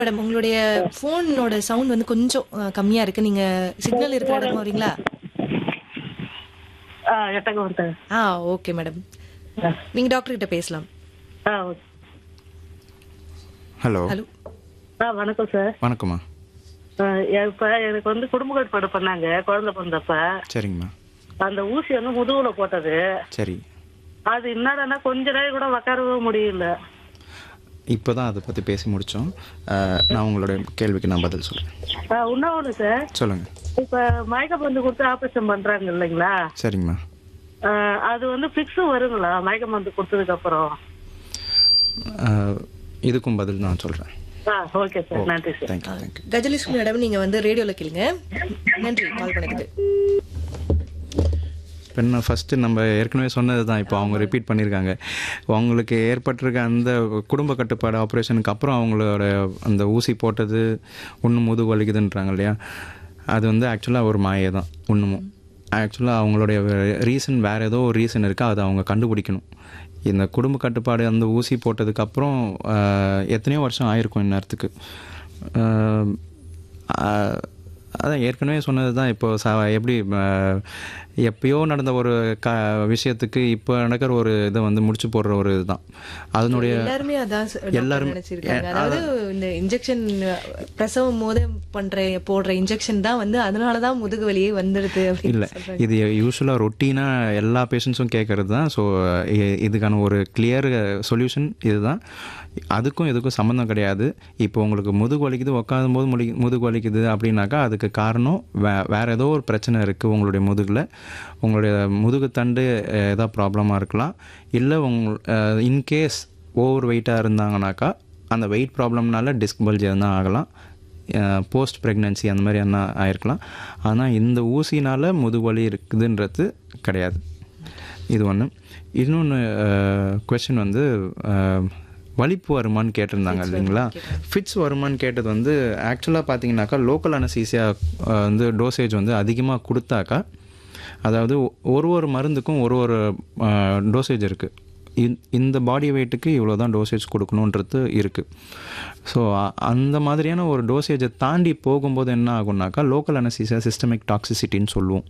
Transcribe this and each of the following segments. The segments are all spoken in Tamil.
மேடம் உங்களுடைய போனோட சவுண்ட் வந்து கொஞ்சம் அஹ், கம்மியா இருக்கு நீங்க சிக்னல் இருக்கிற இடமா வரீங்களா ஆ எட்டங்க ஒருத்தங்க ஆ ஓகே மேடம் நீங்க டாக்டர் கிட்ட பேசலாம் ஆ ஓகே ஹலோ ஹலோ ஆ வணக்கம் சார் வணக்கம்மா ஆ, இப்ப எனக்கு வந்து குடும்ப கட்டுப்பாடு பண்ணாங்க குழந்தை பிறந்தப்ப சரிங்கம்மா அந்த ஊசி வந்து முதுகுல போட்டது சரி அது என்னடான்னா கொஞ்ச நேரம் கூட உட்காரவே முடியல இப்போ தான் அதை பற்றி பேசி முடித்தோம் நான் உங்களோட கேள்விக்கு நான் பதில் சொல்கிறேன் ஆ, இன்னொன்னு சார் சொல்லுங்கள் இப்ப மயக்க மருந்து கொடுத்து ஆபரேஷன் பண்றாங்க இல்லைங்களா சரிங்கம்மா ஆ, அது வந்து பிக்ஸ் வருங்களா மயக்க மருந்து கொடுத்ததுக்கு அப்புறம் அஹ், இதுக்கும் பதில் நான் சொல்கிறேன் ஆ ஓகே சார் நன்றி sir thank you thank you Gajalakshmi madam நீங்க வந்து ரேடியோல கேளுங்க நன்றி கால் பண்ணதுக்கு இப்போ நான் ஃபஸ்ட்டு நம்ம ஏற்கனவே சொன்னது தான் இப்போ அவங்க ரிப்பீட் பண்ணியிருக்காங்க அவங்களுக்கு ஏற்பட்டிருக்க அந்த குடும்ப கட்டுப்பாடு ஆப்ரேஷனுக்கு அப்புறம் அவங்களோட அந்த ஊசி போட்டது ஒன்று முதுகு வலிக்குதுன்றாங்க இல்லையா அது வந்து ஆக்சுவலாக ஒரு மாயை தான் ஒன்றுமும் ஆக்சுவலாக அவங்களுடைய ரீசன் வேறு ஏதோ ஒரு ரீசன் இருக்கா அதை அவங்க கண்டுபிடிக்கணும் இந்த குடும்ப கட்டுப்பாடு அந்த ஊசி போட்டதுக்கப்புறம் எத்தனையோ வருஷம் ஆயிருக்கும் இந்நேரத்துக்கு ஆஹ், ஆஹ், அதான் ஏற்கனவே சொன்னது தான் இப்போ ச எப்படி ஆஹ், எப்பயோ நடந்த ஒரு க விஷயத்துக்கு இப்போ நடக்கிற ஒரு இதை வந்து முடிச்சு போடுற ஒரு இதுதான் அதனுடைய எல்லாருமே அதான் ச- டாக்டர் எல்லாருமே- நினைச்சிருக்காங்க அதாவது இந்த இன்ஜெக்ஷன் பிரசவம் போது பண்ற போடுற இன்ஜெக்ஷன் தான் வந்து அதனாலதான் முதுகு வலியே வந்துடுது அப்படின்னு இல்லை இது யூஸ்வலாக ரொட்டீனாக எல்லா பேஷண்ட்ஸும் கேட்குறது தான் ஸோ இதுக்கான ஒரு கிளியர் சொல்யூஷன் இதுதான் அதுக்கும் இதுக்கும் சம்மந்தம் கிடையாது இப்போ உங்களுக்கு முதுகு வலிக்குது உட்காரும் போது முடி முதுகு வலிக்குது அப்படின்னாக்கா அதுக்கு காரணம் வே வேறு ஏதோ ஒரு பிரச்சனை இருக்குது உங்களுடைய முதுகில் உங்களுடைய முதுகு தண்டு ஏதாவது ப்ராப்ளமாக இருக்கலாம் இல்லை உங் இன்கேஸ் ஓவர் வெயிட்டாக இருந்தாங்கனாக்கா அந்த வெயிட் ப்ராப்ளம்னால டிஸ்க் பல்ஜ் எதுனா ஆகலாம் போஸ்ட் ப்ரெக்னென்சி அந்த மாதிரி என்ன ஆயிருக்கலாம் ஆனால் இந்த ஊசினால் முதுவலி இருக்குதுன்றது கிடையாது இது ஒன்று இன்னொன்று கொஷின் வந்து அஹ், வலிப்பு வருமான்னு கேட்டிருந்தாங்க இல்லைங்களா ஃபிட்ஸ் வருமான்னு கேட்டது வந்து ஆக்சுவலாக பார்த்தீங்கன்னாக்கா லோக்கல் அனசீசியா வந்து டோசேஜ் வந்து அதிகமாக கொடுத்தாக்கா அதாவது ஒ- ஒரு ஒரு மருந்துக்கும் ஒரு ஒரு டோசேஜ் இருக்குது இந்த பாடி வெயிட்டுக்கு இவ்வளோ தான் டோசேஜ் கொடுக்கணுன்றது இருக்குது ஸோ அந்த மாதிரியான ஒரு டோசேஜை தாண்டி போகும்போது என்ன ஆகும்னாக்கா லோக்கல் அனசீசியா சிஸ்டமிக் டாக்ஸிசிட்டின்னு சொல்லுவோம்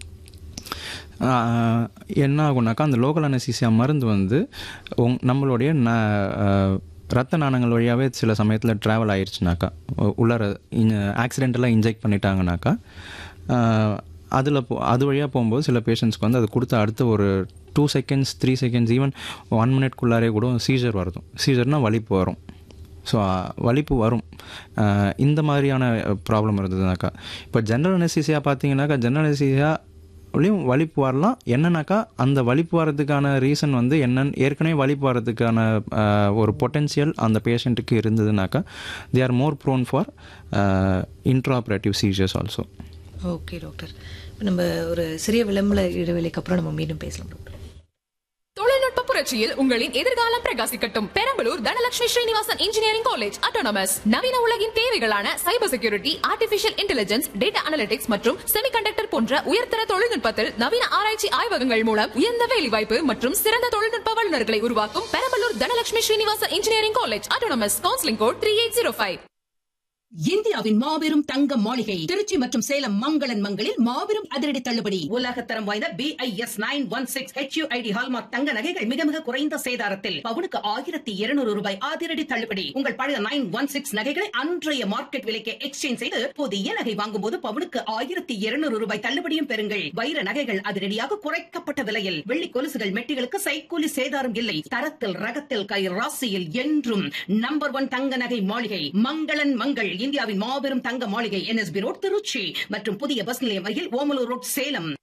ஆஹ் என்ன ஆகும்னாக்கா அந்த லோக்கல் அனசீசியா மருந்து வந்து உங் நம்மளுடைய ந ஆஹ் ரத்த நாணங்கள் வழியாகவே சில சமயத்தில் ட்ராவல் ஆயிடுச்சுனாக்கா உ- உள்ளார ஆக்சிடென்டலாக இன்ஜெக்ட் பண்ணிட்டாங்கனாக்கா அதில் போ அது வழியாக போகும்போது சில பேஷண்ட்ஸ்க்கு வந்து அது கொடுத்த அடுத்த ஒரு two seconds three seconds even one மினிட்குள்ளாரே கூட சீசர் வருதும் சீசர்னால் வலிப்பு வரும் ஸோ வலிப்பு வரும் அஹ் இந்த மாதிரியான ப்ராப்ளம் இருந்ததுனாக்கா இப்போ ஜென்ரல் அனசீசியா பார்த்தீங்கன்னாக்கா ஜென்ரல் அனசீசியாலையும் வலிப்பு வரலாம் என்னன்னாக்கா அந்த வலிப்பு வரதுக்கான ரீசன் வந்து என்னன்னு ஏற்கனவே வலிப்பு வரதுக்கான அஹ், ஒரு பொட்டென்ஷியல் அந்த பேஷண்ட்டுக்கு இருந்ததுனாக்கா they are more prone for intraoperative seizures also okay doctor இப்ப நம்ம ஒரு சிறிய விளம்பர இடைவெளிக்கு அப்புறம் நம்ம மீண்டும் பேசலாம் டாக்டர் தொழில்நுட்ப புரட்சியில் உங்களின் எதிர்காலம் பிரகாசிக்கட்டும் Perambalur Dhanalakshmi Srinivasan engineering college autonomous நவீன உலகின் தேவைகளான cyber security artificial intelligence data analytics மற்றும் செமிகண்டக்டர் போன்ற உயர்தர தொழில்நுட்பத்தில் நவீன ஆராய்ச்சி ஆய்வகங்கள் மூலம் உயர்ந்த வேலைவாய்ப்பு மற்றும் சிறந்த தொழில்நுட்ப வல்லுநர்களை உருவாக்கும் Perambalur Dhanalakshmi Srinivasan engineering college autonomous counselling code three eight zero five இந்தியாவின் மாபெரும் தங்க மாளிகை திருச்சி மற்றும் சேலம் மங்களன் மங்களில் மாபெரும் அதிரடி தள்ளுபடி உலகத்தரம் வாய்ந்த B I S nine one six HUID hallmark தங்க நகைகள் மிக மிக குறைந்த சேதாரத்தில் பவுனுக்கு ஆயிரத்தி இருநூறு ரூபாய் அதிரடி தள்ளுபடி உங்கள் பழைய நைன் ஒன் சிக்ஸ் நகைகளை அன்றைய மார்க்கெட் விலைக்கு எக்ஸ்சேஞ்ச் செய்து புதிய நகை வாங்கும் போது பவுனுக்கு ஆயிரத்தி இருநூறு ரூபாய் தள்ளுபடியும் பெறுங்கள் வைர நகைகள் அதிரடியாக குறைக்கப்பட்ட விலையில் வெள்ளி கொலுசுகள் மெட்டிகளுக்கு சைக்கூலி சேதாரம் இல்லை தரத்தில் ரகத்தில் கை ராசியில் என்றும் நம்பர் ஒன் தங்க நகை மாளிகை மங்களன் மங்கள் இந்தியாவின் மாபெரும் தங்க மாளிகை என்எஸ்பி ரோட் திருச்சி மற்றும் புதிய பஸ் நிலையம் அருகில் ஓமலூர் ரோட் சேலம்